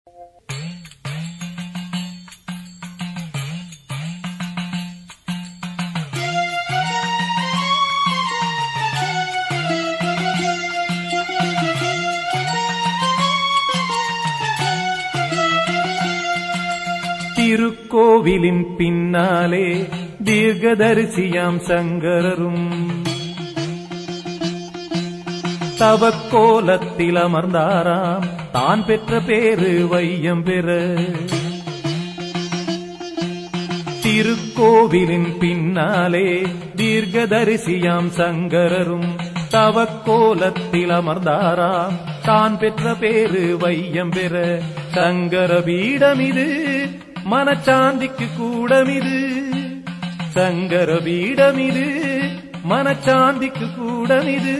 திருக்கோவிலின் பின்னாலே தீர்க்கதரிசியாம் சங்கரரும் தவக்கோலத்தில் அமர்ந்தாராம் தான் பெற்ற பேரு வையம் பெற திருக்கோவிலின் பின்னாலே தீர்க்கதரிசியாம் சங்கரரும் தவக்கோலத்தில் அமர்ந்தாராம் தான் பெற்ற பேரு வையம் பெற சங்கர பீடமிது மனச்சாந்திக்கு கூடமிது சங்கர பீடமிது மனச்சாந்திக்கு கூடமிது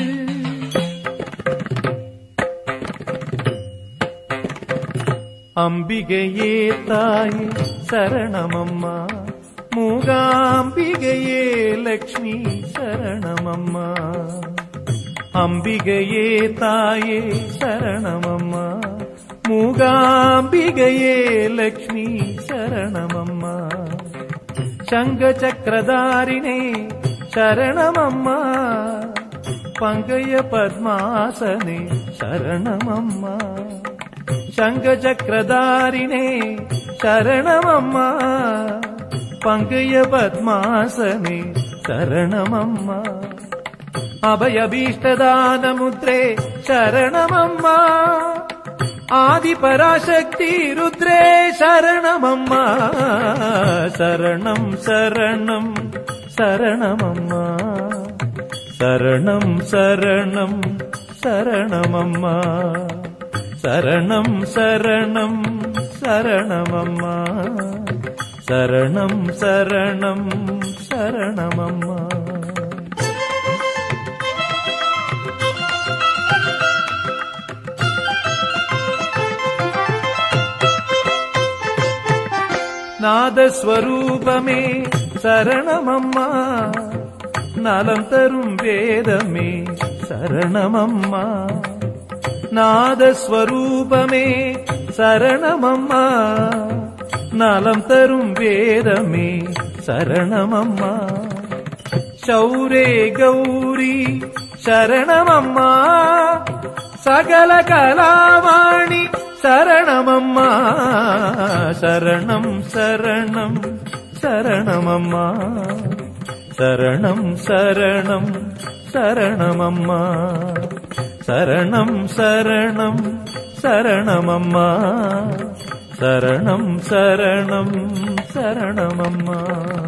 அம்பிகையே தாயே சரணமம்மா மூகாம்பிகையே லக்ஷ்மி சரணமம்மா அம்பிகையே தாயே சரணமம்மா மூகாம்பிகையே லக்ஷ்மி சரணமம்மா சங்க சக்கரதாரினே சரணமம்மா பங்கய பத்மாசனே சரணமம்மா சங்க சக்கரதாரினே சரணமம்மா பங்கய பத்மாசனே சரணமம்மா அபயபீஷ்டதான முத்ரே சரணமம்மா ஆதிபராசக்தி ருத்ரே சரணமம்மா சரணம் சரணம் சரணமம்மா சரணம் சரணம் சரணமம்மா சரணம் சரணம் சரணமம்மா சரணம் சரணம் சரணமம்மா நாதஸ்வரூபமே சரணமம்மா நலம் தரும் வேதமே சரணமம்மா நாதஸ்வரூபமே சரணமம்மா நலம் தரும் வேதமே சரணமம்மா சௌரே கௌரி சரணமம்மா சகல கலாவாணி சரணமம்மா சரணம் சரணம் சரணமம்மா சரணம் சரணம் சரணமம்மா சரணம் சரணம் சரணமம்மா சரணம் சரணம் சரணமம்மா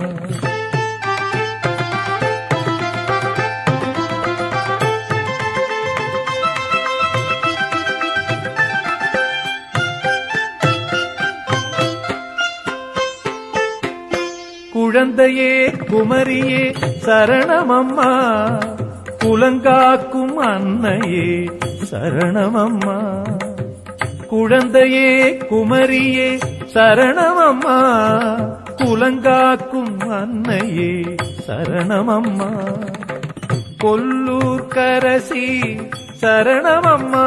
குழந்தையே குமரியே சரணமம்மா குலங்காக்கும் அன்னையே சரணமம்மா குழந்தையே குமரியே சரணமம்மா குலங்காக்கும் அன்னையே சரணமம்மா கொல்லூர் கரசி சரணமம்மா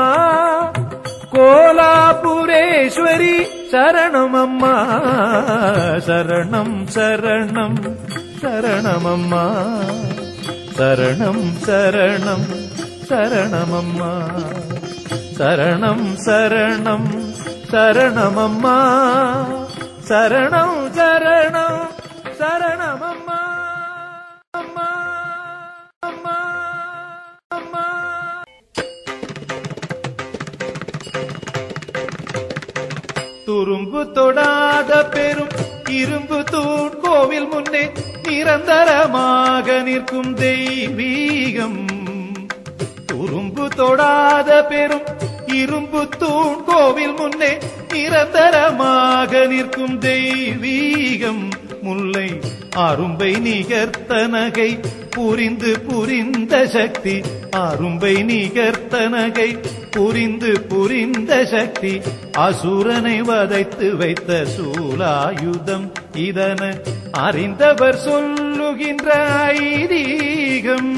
கோலாபுரேஸ்வரி சரணமம்மா சரணம் சரணம் சரணமம்மா சரணம் சரணம் சரணமம்மா சரணம் சரணம் சரணமம்மா சரணம் சரணம் சரணமம்மா அம்மா அம்மா அம்மா துரும்பு தொடாத பெரும் இரும்பு தூண் கோவில் முன்னே நிரந்தரமாக நிற்கும் தெய்வீகம் துரும்பு தொடாத பெரும் இரும்பு தூண் கோவில் முன்னே நிரந்தரமாக நிற்கும் தெய்வீகம் முல்லை அரும்பை நிகர்த்த நகை புரிந்து புரிந்த சக்தி அரும்பை நிகர்த்த நகை புரிந்து புரிந்த சக்தி அசுரனை வதைத்து வைத்த சூலாயுதம் இதன அறிந்தவர் சொல்லுகின்ற ஐதீகம்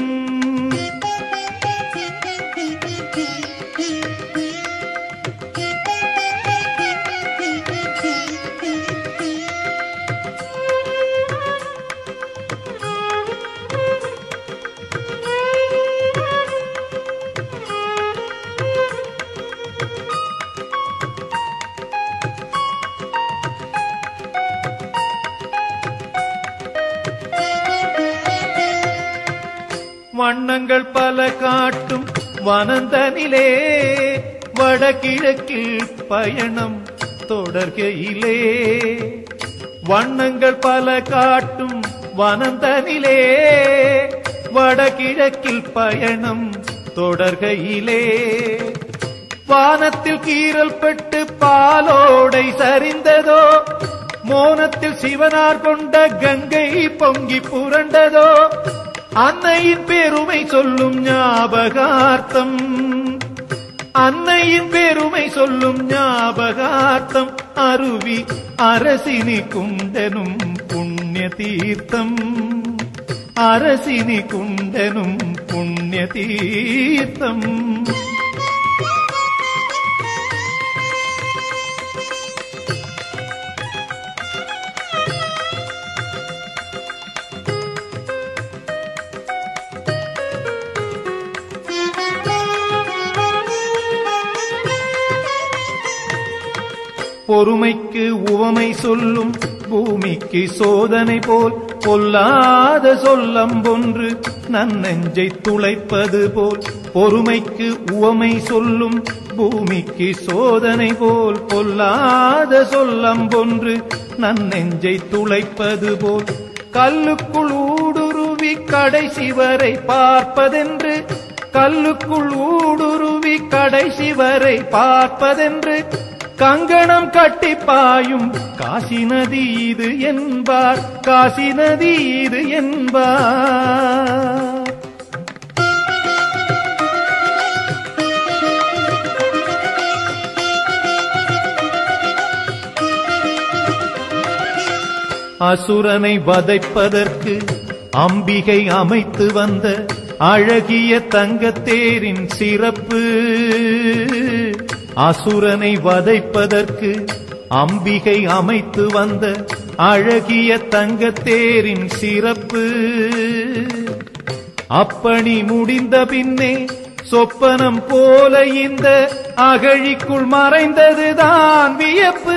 வண்ணங்கள் பல காட்டும் வனந்தனிலே வடகிழக்கில் பயணம் தொடர்கையிலே வண்ணங்கள் பல காட்டும் வனந்தனிலே வடகிழக்கில் பயணம் தொடர்கையிலே வானத்தில் கீறல் பட்டு பாலோடை சரிந்ததோ மோனத்தில் சிவனார் கொண்ட கங்கை பொங்கி புரண்டதோ அன்னையின் பெருமை சொல்லும் ஞாபகார்த்தம் அன்னையின் பெருமை சொல்லும் ஞாபகார்த்தம் அருவி அரசினி குண்டனும் புண்ணிய தீர்த்தம் அரசினி குண்டனும் புண்ணிய தீர்த்தம் பொறுமைக்கு உவமை சொல்லும் பூமிக்கு சோதனை போல் பொல்லாத சொல்லம்பொன்று நன்னெஞ்சை துளைப்பது போல் பொறுமைக்கு உவமை சொல்லும் பூமிக்கு சோதனை போல் பொல்லாத சொல்லம்பொன்று நன்னெஞ்சை துளைப்பது போல் கல்லுக்குள் ஊடுருவி கடைசி வரை பார்ப்பதென்று கல்லுக்குள் ஊடுருவி கடைசி வரை பார்ப்பதென்று கங்கணம் கட்டி பாயும் காசி நதி இது என்பார் காசி நதி இது என்பார் அசுரனை வதைப்பதற்கு அம்பிகை அமைத்து வந்த அழகிய தங்கத்தேரின் சிறப்பு அசுரனை வதைப்பதற்கு அம்பிகை அமைத்து வந்த அழகிய தங்கத்தேரின் சிறப்பு அப்பணி முடிந்த பின்னே சொப்பனம் போல இந்த அகழிக்குள் மறைந்ததுதான் வியப்பு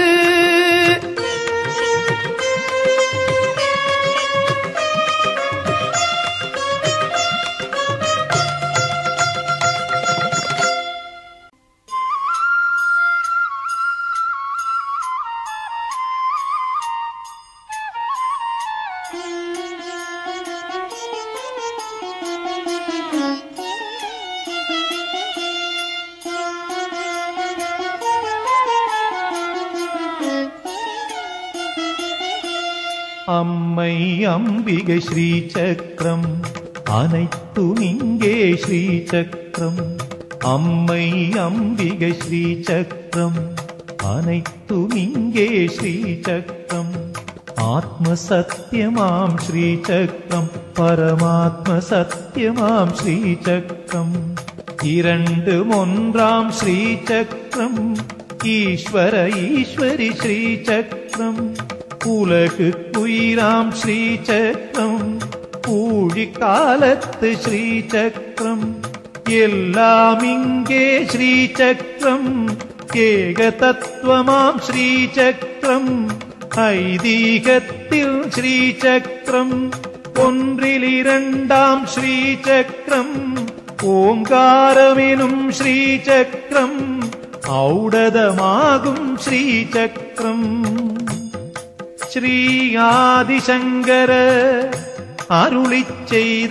அம்மை அம்பிகை ஸ்ரீ சக்கரம் அனைத்தும் இங்கே ஸ்ரீ சக்கரம் அம்மை அம்பிகை ஸ்ரீ சக்கரம் அனைத்தும் இங்கே ஸ்ரீ சக்கரம் ஆத்ம சத்தியமாம் ஸ்ரீ சக்கரம் பரமாத்ம சத்தியமாம் ஸ்ரீ சக்கரம் இரண்டு ஒன்றாம் ஸ்ரீ சக்கரம் ஈஸ்வர ஈஸ்வரி ஸ்ரீ சக்கரம் உலகு குயிராம் ஸ்ரீ சக்கரம் ஊழி காலத்து ஸ்ரீ சக்கரம் எல்லாம் இங்கே ஸ்ரீ சக்கரம் ஏக தத்துவமாம் ஸ்ரீ சக்கரம் ஐதீகத்தில் ஸ்ரீ சக்கரம் ஒன்றில் இரண்டாம் ஸ்ரீ சக்கரம் ஓங்காரமெனும் ஸ்ரீ சக்கரம் ஔடதமாகும் ஸ்ரீ சக்கரம் ஸ்ரீ ஆதிசங்கர அருளிச் செய்த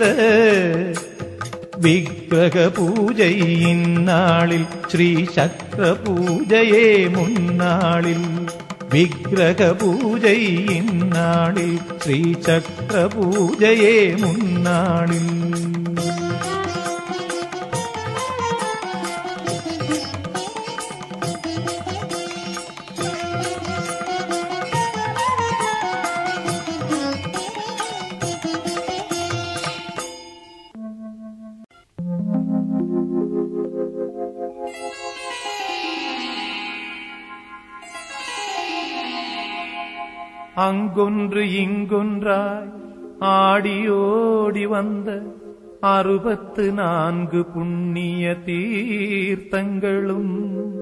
விக்கிரக பூஜை இந்நாளில் ஸ்ரீ சக்கர பூஜையே முன்னாளில் விக்கிரக பூஜை இந்நாளில் ஸ்ரீ சக்கர பூஜையே முன்னாளில் அங்கொன்று இங்கொன்றாய் ஆடியோடி வந்த அறுபத்து நான்கு புண்ணிய தீர்த்தங்களும்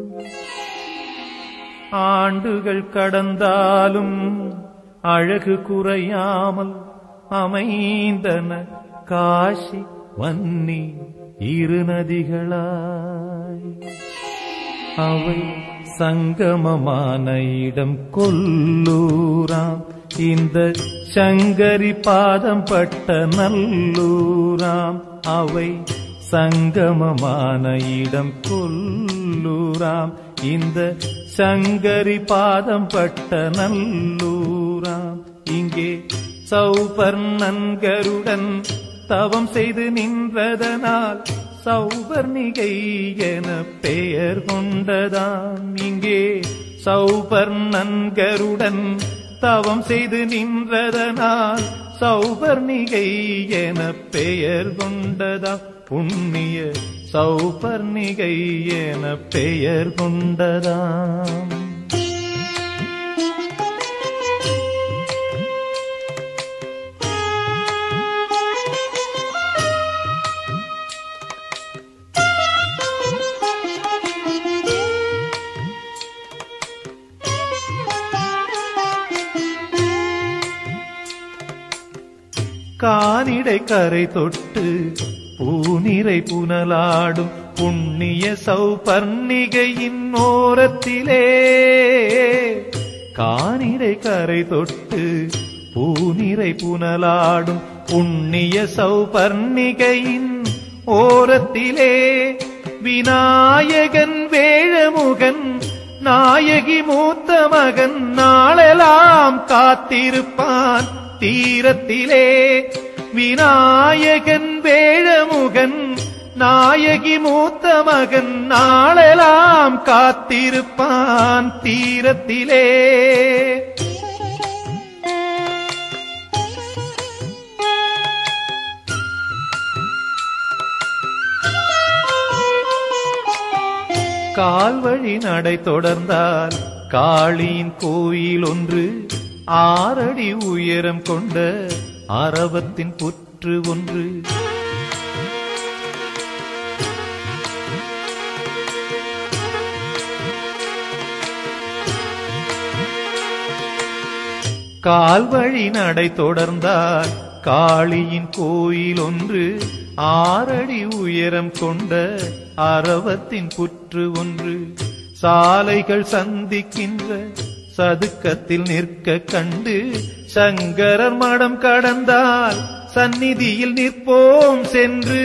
ஆண்டுகள் கடந்தாலும் அழகு குறையாமல் அமைந்தன காஷி வன்னி இரு நதிகளாய் அவை சங்கமமான இடம் கொல்லூராம் இந்த சங்கரி பாதம் பட்ட நல்லூராம் அவை சங்கமமான இடம் கொல்லூராம் இந்த சங்கரி பாதம் பட்ட நல்லூராம் இங்கே சௌபர்ணன்கருடன் தவம் செய்து நின்றதனால் சௌபர்ணிகை என பெயர் கொண்டதாம் இங்கே சௌபர்ணன்கருடன் தவம் செய்து நின்றதனால் சௌபர்ணிகை என பெயர் கொண்டதாம் புண்ணிய சௌபர்ணிகை என பெயர் கொண்டதாம் கானிடை கரை தொட்டு பூனிரை புனலாடும் புண்ணிய சௌபர்ணிகையின் ஓரத்திலே கானிடை கரை தொட்டு பூனிரை புனலாடும் புண்ணிய சௌபர்ணிகையின் ஓரத்திலே விநாயகன் வேழமுகன் நாயகி மூத்த மகன் நாளெல்லாம் காத்திருப்பான் தீரத்திலே விநாயகன் வேழமுகன் நாயகி மூத்த மகன் நாளெல்லாம் காத்திருப்பான் தீரத்திலே கால்வழி நடை தொடர்ந்தால் காளியின் கோயில் ஒன்று ஆறடி உயரம் கொண்ட அரவத்தின் புற்று ஒன்று கால்வழி நடை தொடர்ந்தால் காளியின் கோயில் ஒன்று ஆறடி உயரம் கொண்ட அரவத்தின் புற்று ஒன்று சாலைகள் சந்திக்கின்ற சதுக்கத்தில் நிற்க கண்டு சங்கரர் மடம் கடந்தால் சந்நிதியில் நிற்போம் சென்று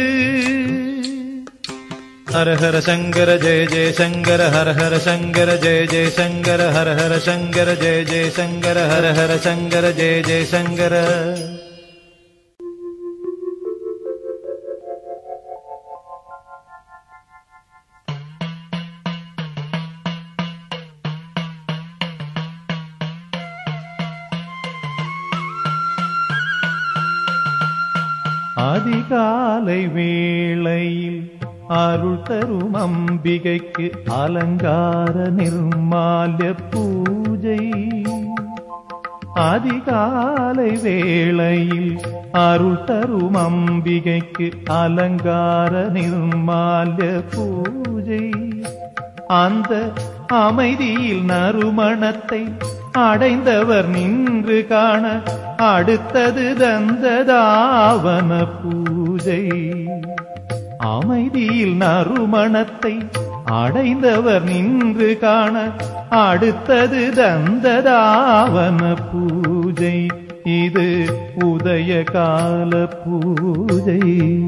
ஹர ஹர சங்கர ஜெய ஜெய சங்கர ஹர ஹர சங்கர ஜெய ஜெய சங்கர ஹர ஹர சங்கர ஜெய ஜெய சங்கர ஹர ஹர சங்கர ஜெய ஜெய சங்கர அதிகாலை வேளையில் அருள் தரும் அம்பிகைக்கு அலங்கார நிர்மால்ய பூஜை அதிகாலை வேளையில் அருள் தரும் அம்பிகைக்கு அலங்கார நிர்மால்ய பூஜை அந்த அமைதியில் நறுமணத்தை அடைந்தவர் நின்று காண அடுத்தது தந்ததாவன பூஜை அமைதியில் நறுமணத்தை அடைந்தவர் நின்று காண அடுத்தது தந்ததாவன பூஜை இது உதய கால பூஜை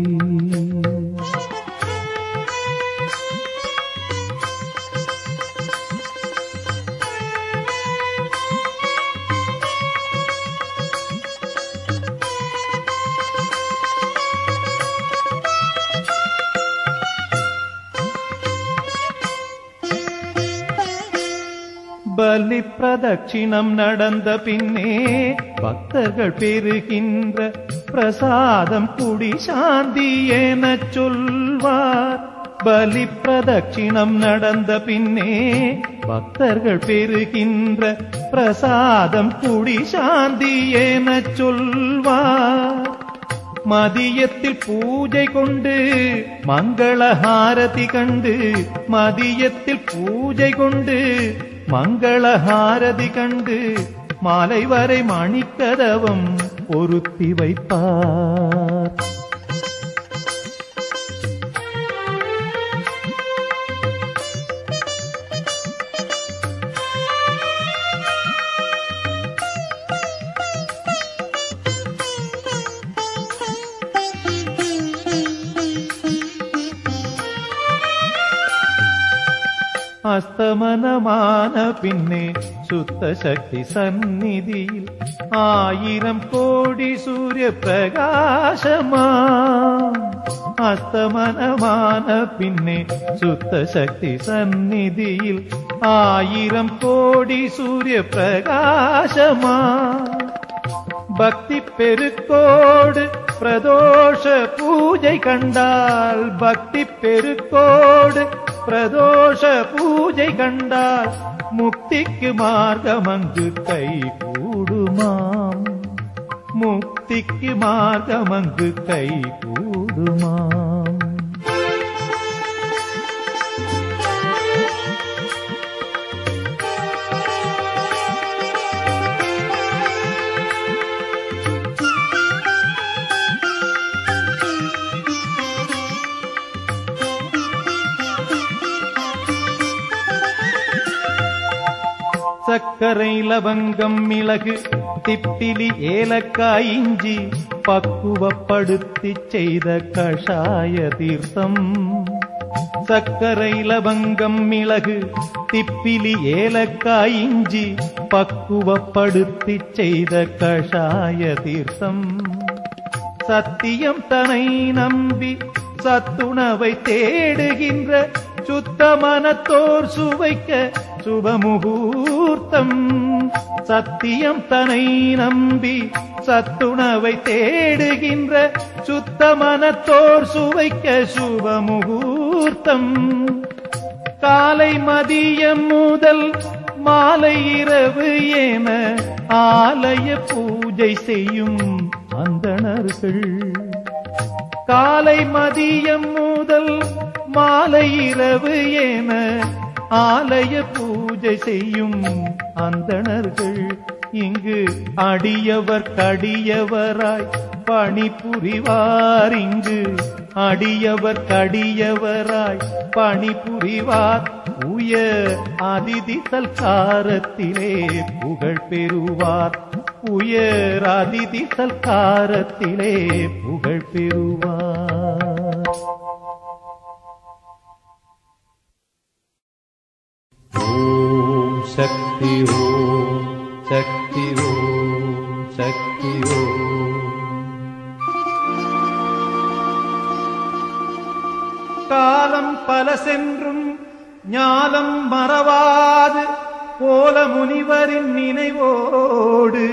பலி பிரதட்சிணம் நடந்த பின்னே பக்தர்கள் பெறுகின்ற பிரசாதம் குடி சாந்தி எனச் சொல்வார் பலி பிரதட்சிணம் நடந்த பின்னே பக்தர்கள் பெறுகின்ற பிரசாதம் குடி சாந்தி எனச் சொல்வார் மதியத்தில் பூஜை கொண்டு மங்களஹாரதி கண்டு மதியத்தில் பூஜை கொண்டு மங்களஹாரதி கண்டு மாலை வரை மணிக்கதவம் பொருத்தி வைப்பார் அஸ்தமனமான பின்னே சுத்த சக்தி சந்நிதியில் ஆயிரம் கோடி சூரிய பிரகாசமா அஸ்தமனமான பின்னே சுத்த சக்தி சந்நிதியில் ஆயிரம் கோடி சூரிய பிரகாசமா பக்தி பெருக்கோடு பிரதோஷ பூஜை கண்டால் பக்தி பெருக்கோடு பிரதோஷ பூஜை கண்டால் முக்திக்கு மார்க்கம் அங்கு கை கூடுமாம் முக்திக்கு மார்க்கம் அங்கு கை கூடுமாம் சர்க்கரை லவங்கம் மிளகு திப்பிலி ஏலக்காய் இஞ்சி பக்குவப்படுத்தி செய்த கஷாய தீர்த்தம் சர்க்கரை லவங்கம் மிளகு திப்பிலி ஏலக்காய் இஞ்சி பக்குவப்படுத்தி செய்த கஷாய தீர்த்தம் சத்தியம் தனை நம்பி சத்துணவை தேடுகின்ற சுத்த மனத்தோர் சுவைக்க சுபமுகூர்த்தம் சத்தியம் தனை நம்பி சத்துணவை தேடுகின்ற சுத்த மனத்தோர் சுவைக்க சுபமுகூர்த்தம் காலை மதியம் முதல் மாலை இரவு என ஆலய பூஜை செய்யும் அந்தணர்கள் காலை மதியம் முதல் மாலை இரவு என ஆலய பூஜை செய்யும் அந்தணர்கள் இங்கு அடியவர் கடியவராய் பணிபுரிவார் இங்கு அடியவர் கடியவராய் பணிபுரிவார் உயர் அதிதி சல்காரத்திலே புகழ் பெறுவார் உயர் அதிதி சல்காரத்திலே புகழ் பெறுவார் ஓம் சக்தி ஓம் சக்தி ஓம் சக்தி ஓம் காலம் பல சென்றும் ஞானம் மறவாது கோல முனிவரின் நினைவோடு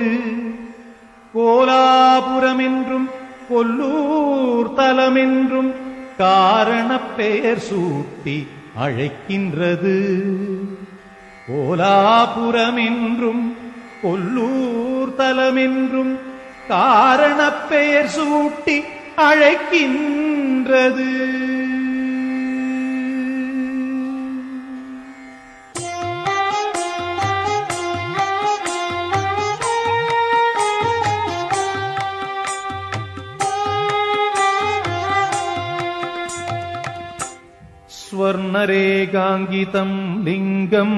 கோலாபுரம் என்றும் கொல்லூர் தலம் என்றும் காரண பெயர் சூட்டி அழைக்கின்றது கோலாபுரம் என்றும் கொல்லூர் தலம் என்றும் காரண பெயர் சூட்டி அழைக்கின்றது स्वर्णरेगाङ्गितम् लिङ्गम्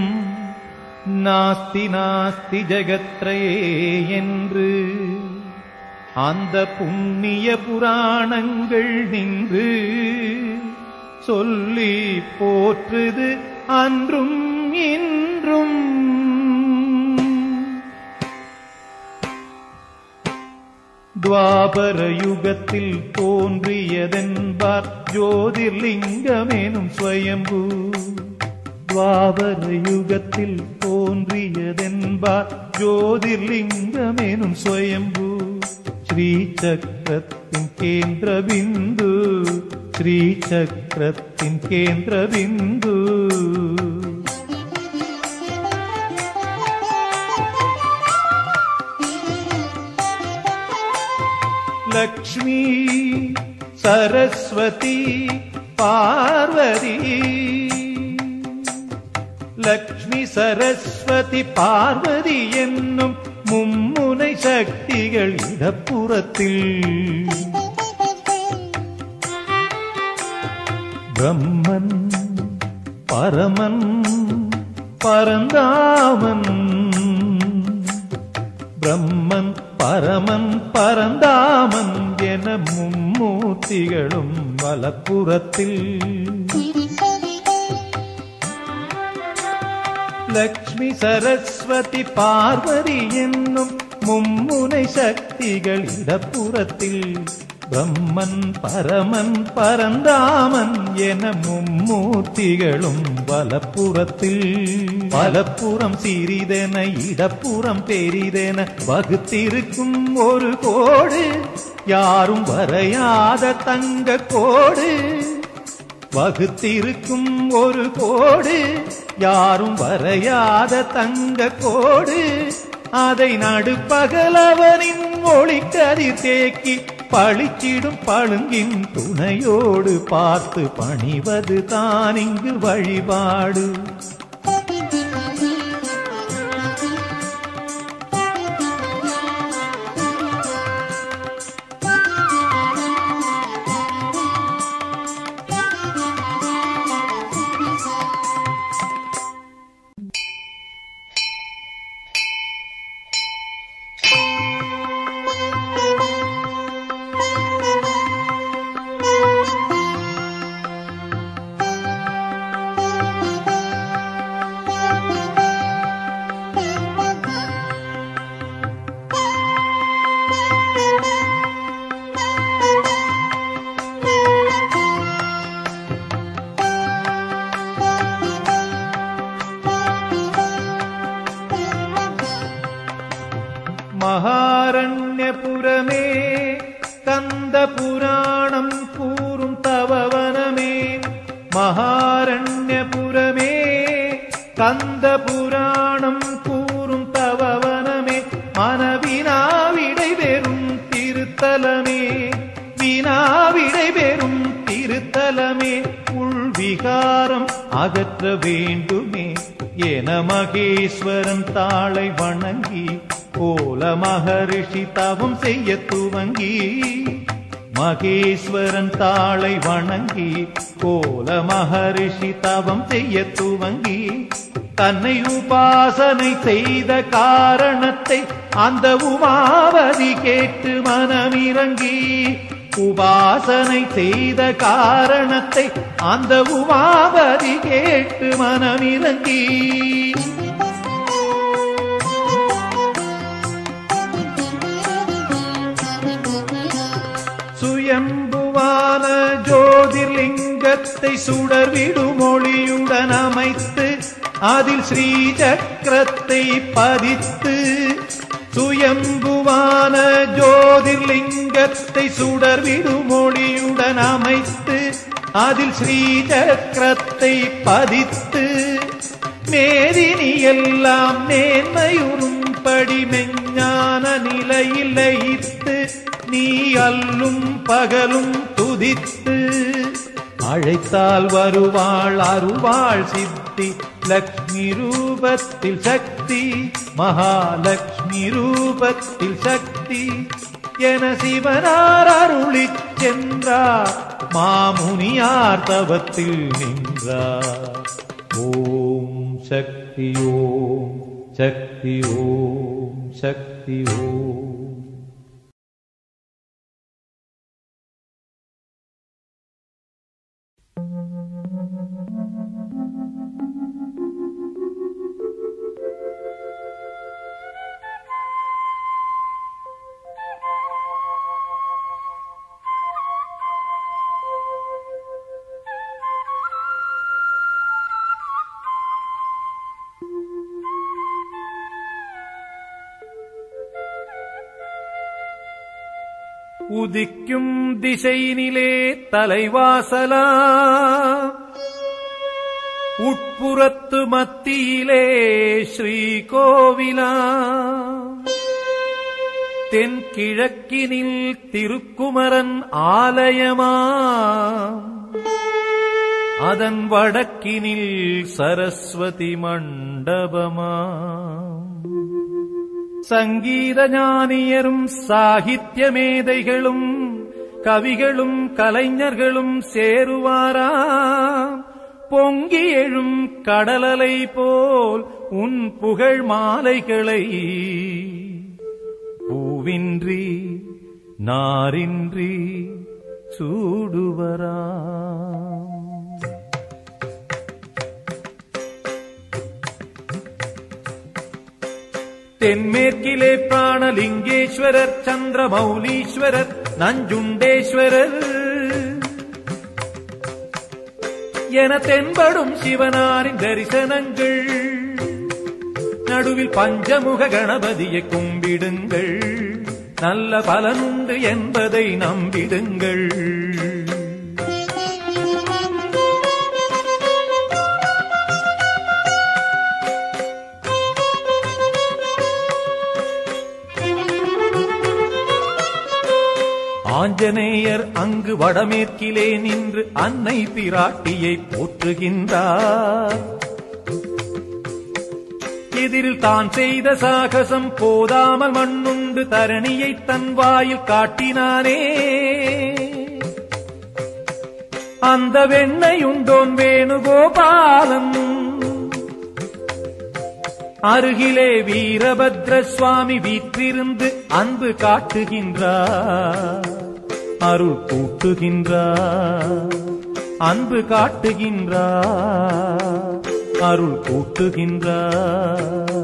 நாஸ்தி நாஸ்தி ஜகத்ரயே என்று அந்த புண்ணிய புராணங்கள் நின்று சொல்லி போற்றுது அன்றும் இன்றும் துவாபர யுகத்தில் தோன்றியதென்பார் ஜோதிர்லிங்கமேனும் ஸ்வயம்பூ துவாபர யுகத்தில் தோன்றியதென்பார் ஜோதிர்லிங்கமேனும் ஸ்வயம்பூ ஸ்ரீ சக்கரத்தின் கேந்திர பிந்து ஸ்ரீ சக்கரத்தின் கேந்திர பிந்து லக்ஷ்மி சரஸ்வதி பார்வதி லக்ஷ்மி சரஸ்வதி பார்வதி என்னும் மும்முனை சக்திகள் இடப்புறத்தில் பிரம்மன் பரமன் பரந்தாமன் பிரம்மன் பரமன் பரந்தாமன் என மும்மூர்த்திகளும் வலப்புறத்தில் லக்ஷ்மி சரஸ்வதி பார்வதி என்னும் மும்முனை சக்திகள் இடப்புறத்தில் பிரம்மன் பரமன் பரந்தாமன் என மும்மூர்த்திகளும் வலப்புறத்தில் வலப்புறம் சிறிதென இடப்புறம் பெரிதென வகுத்திருக்கும் ஒரு கோடு யாரும் வரையாத தங்க கோடு வகுத்திருக்கும் ஒரு கோடு யாரும் வரையாத தங்க கோடு அதை நடுப்பகலவனின் ஒளிக்கதிர் தேக்கி பளிச்சிடும் பழுங்கின் துணையோடு பார்த்து பணிவது தான் இங்கு வழிபாடு மகாரண்யபுரமே கந்த புராணம் கூறும் தவவனமே மகாரண்யபுரமே கந்த புராணம் கூறும் தவவனமே மனவினாவிடை பெறும் திருத்தலமே வினாவிடை பெறும் திருத்தலமே உள்விகாரம் அகற்ற வேண்டுமே என மகேஸ்வரன் தாளை வணங்கி கோல மகரிஷி தவம் செய்ய துவங்கி மகேஸ்வரன் தாளை வணங்கி கோல மகரிஷி தவம் செய்ய துவங்கி தன்னை உபாசனை செய்த காரணத்தை அந்த உமாவதி கேட்டு மனமிறங்கி உபாசனை செய்த காரணத்தை அந்த உமாவதி கேட்டு மனமிறங்கி சுயம்புவான ஜோதிர்லிங்கத்தை சுடர்விடும் ஒளியுடன் அமைத்து அதில் ஸ்ரீ சக்கரத்தை பதித்து சுயம்புவான ஜோதிர்லிங்கத்தை சுடர்விடும் ஒளியுடன் அமைத்து அதில் ஸ்ரீ சக்கரத்தை பதித்து மேதினி எல்லாம் நேர்மையுறும்படி மெஞ்ஞான நிலையில் லயித்து நீ அல்லும் பகலும் துதித்து அழைத்தால் வருவாள் அருவாள் சித்தி லக்ஷ்மி ரூபத்தில் சக்தி மகாலட்சுமி ரூபத்தில் சக்தி என சிவனார் அருளிச் சென்றார் மாமுனியார் தவத்தில் நின்றார் ஓம் சக்தி ஓம் சக்தி ஓம் சக்தி ஓம் உதிக்கும் திசையினிலே தலைவாசலா உட்புறத்து மத்தியிலே ஸ்ரீகோவிலா தென்கிழக்கினில் திருக்குமரன் ஆலயமா அதன் வடக்கினில் சரஸ்வதி மண்டபமா சங்கீத ஞானியரும் சாகித்ய மேதைகளும் கவிகளும் கலைஞர்களும் சேருவாராம் பொங்கி எழும் கடலலை போல் உன் புகழ் மாலைகளை பூவின்றி நாரின்றி சூடுவராம் தென்மேற்கிலே பிராணலிங்கேஸ்வரர் சந்திரமௌலீஸ்வரர் நஞ்சுண்டேஸ்வரர் என தென்படும் சிவனாரின் தரிசனங்கள் நடுவில் பஞ்சமுக கணபதியை கும்பிடுங்கள் நல்ல பலனுண்டு என்பதை நம்பிடுங்கள் ஆஞ்சநேயர் அங்கு வடமேற்கிலே நின்று அன்னை பிராட்டியை போற்றுகின்றார் எதிரில் தான் செய்த சாகசம் போதாமல் மண்ணுண்டு தரணியை தன் வாயில் காட்டினானே அந்த வெண்ணையுண்டோன் வேணுகோபாலன் அருகிலே வீரபத்ர சுவாமி வீற்றிருந்து அன்பு காட்டுகின்றார் அருள் கூட்டுகின்றார் அன்பு காட்டுகின்றார் அருள் கூட்டுகின்றார்